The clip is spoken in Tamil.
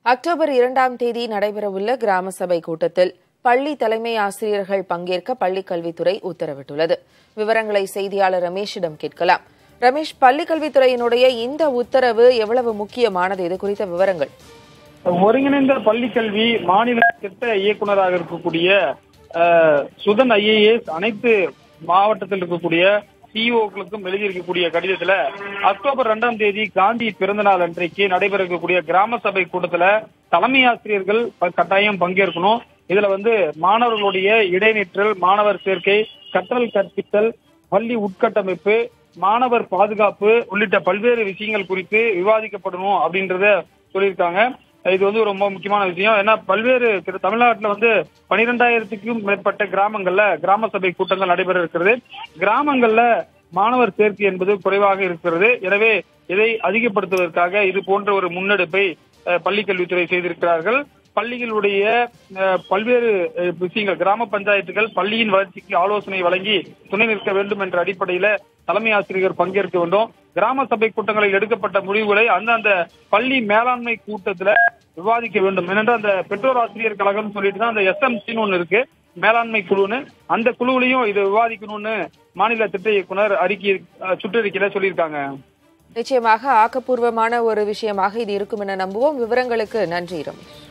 அக்டோபர் இரண்டாம் தேதி நடைபெறவுள்ள கிராம சபை கூட்டத்தில் பள்ளி தலைமை ஆசிரியர்கள் பங்கேற்க பள்ளிக் கல்வித்துறை உத்தரவிட்டுள்ளது விவரங்களை செய்தியாளர் ரமேஷிடம் கேட்கலாம் ரமேஷ் பள்ளிக் கல்வித்துறையினுடைய இந்த உத்தரவு எவ்வளவு முக்கியமானது இது குறித்த விவரங்கள் ஒருங்கிணைந்த பள்ளி கல்வி மாநில திட்ட இயக்குநராக இருக்கக்கூடிய அஹ், சுதன் ஐஏஎஸ் அனைத்து மாவட்டத்தில் இருக்கக்கூடிய சிஇஓக்களுக்கும் எழுதியிருக்கக்கூடிய கடிதத்துல அக்டோபர் ரெண்டாம் தேதி காந்தி பிறந்த நாள் அன்றைக்கு நடைபெற இருக்கக்கூடிய கிராம சபை கூட்டத்துல தலைமை ஆசிரியர்கள் ப- கட்டாயம் பங்கேற்கணும் இதுல வந்து மாணவர்களுடைய இடைநிற்றல் மாணவர் சேர்க்கை கற்றல் கற்பித்தல் பள்ளி உட்கட்டமைப்பு மாணவர் பாதுகாப்பு உள்ளிட்ட பல்வேறு விஷயங்கள் குறித்து விவாதிக்கப்படணும் அப்படின்றத சொல்லியிருக்காங்க இது வந்து ரொம்ப முக்கியமான விஷயம் ஏன்னா பல்வேறு திரு- தமிழ்நாட்டுல வந்து பனிரெண்டாயிரத்துக்கும் மேற்பட்ட கிராமங்கள்ல கிராம சபை கூட்டங்கள் நடைபெற இருக்கிறது கிராமங்கள்ல மாணவர் சேர்க்கை என்பது குறைவாக இருக்கிறது எனவே இதை அதிகப்படுத்துவதற்காக இது போன்ற ஒரு முன்னெடுப்பை அஹ், பள்ளிக் கல்வித்துறை செய்திருக்கிறார்கள் பள்ளிகளுடைய அஹ், பல்வேறு அஹ், விஷயங்கள் கிராம பஞ்சாயத்துகள் பள்ளியின் வளர்ச்சிக்கு ஆலோசனை வழங்கி துணை நிற்க வேண்டும் என்ற அடிப்படையில தலைமை ஆசிரியர் பங்கேற்க வேண்டும் கிராம சபை கூட்டங்களில் எடுக்கப்பட்ட முடிவுகளை அந்தந்த பள்ளி மேலாண்மை கூட்டத்துல விவாதிக்க வேண்டும் ஏனென்றால் அந்த பெற்றோர் ஆசிரியர் கழகம் சொல்லிட்டு தான் அந்த எஸ்எம்சின்னு ஒண்ணு இருக்கு மேலாண்மை குழுன்னு அந்த குழுவிலையும் இதை விவாதிக்கணும்னு மாநில திட்ட இயக்குனர் அறிக்கை அஹ், சுற்றறிக்கையில சொல்லியிருக்காங்க நிச்சயமாக ஆக்கப்பூர்வமான ஒரு விஷயமாக இது இருக்கும் என நம்புவோம் விவரங்களுக்கு நன்றி ரமேஷ்